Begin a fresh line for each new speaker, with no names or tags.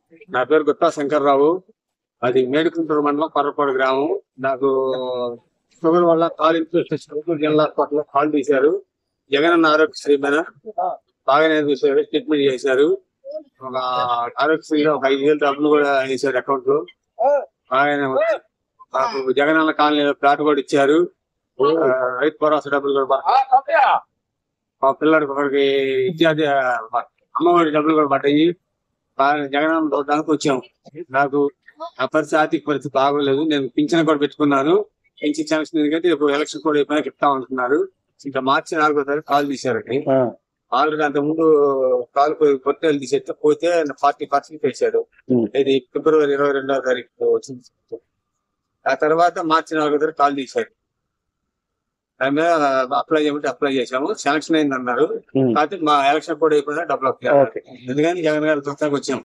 నా పేరు గుత్తా శంకర్రావు అది మేడుకుంటూరు మండలం పర్రపాడు గ్రామం నాకు షుగర్ వల్ల కాలు ఇన్ఫెక్షన్ గుంటూరు జిల్లా హాస్పిటల్లో కాల్ తీశారు జగన్ అన్న ఆరోగ్యశ్రీ మీద బాగానే చూశారు ట్రీట్మెంట్ చేశారు ఒక ఆరోగ్యశ్రీలో ఒక ఐదు వేలు డబ్బులు కూడా వేశారు అకౌంట్ లో బాగానే ఉంది. నాకు జగన్ అన్న కాలనీలో ప్లాట్ కూడా ఇచ్చారు ఆ, రైతు భరోసా డబ్బులు కూడా బా- మా పిల్లడికి ఒకరికి ఇత్యాది అమ్మఒడి డబ్బులు కూడా పడ్డాయి బాగా జగన్ అన్న చూడడానికి వచ్చాం నాకు ఆ పరిస్థితి ఆర్థిక పరిస్థితి బాగోలేదు నేను పింఛన్ కూడా పెట్టుకున్నాను పెంచి ఛాన్స్ ఎందుకంటే ఇప్పుడు ఎలక్షన్ కూడా అయిపోయినా ఇస్తా ఉంటున్నారు ఇంకా మార్చి నాలుగో తారీఖు కాల్ తీశారండి ఆల్రెడీ అంత ముందు కాల్ పొట్టేలు తీసేస్తే పోతే ఫార్టీ పర్సెంట్ వేశారు
ఉం.
ఇది ఫిబ్రవరి ఇరవై రెండవ తారీఖు వచ్చింది ఆ తర్వాత మార్చి నాలుగో తారీఖు కాల్ తీశారు దాని మీద అప్లై చేయమంటే అప్లై చేశాము సెలక్షన్ అయింది అన్నారు
ఉం.
కాకపోతే మా ఎలక్షన్ కూడా అయిపోయినా డబ్బులు అప్లై
ఓకే
ఎందుకని జగన్ గారు చూస్తానికి వచ్చాం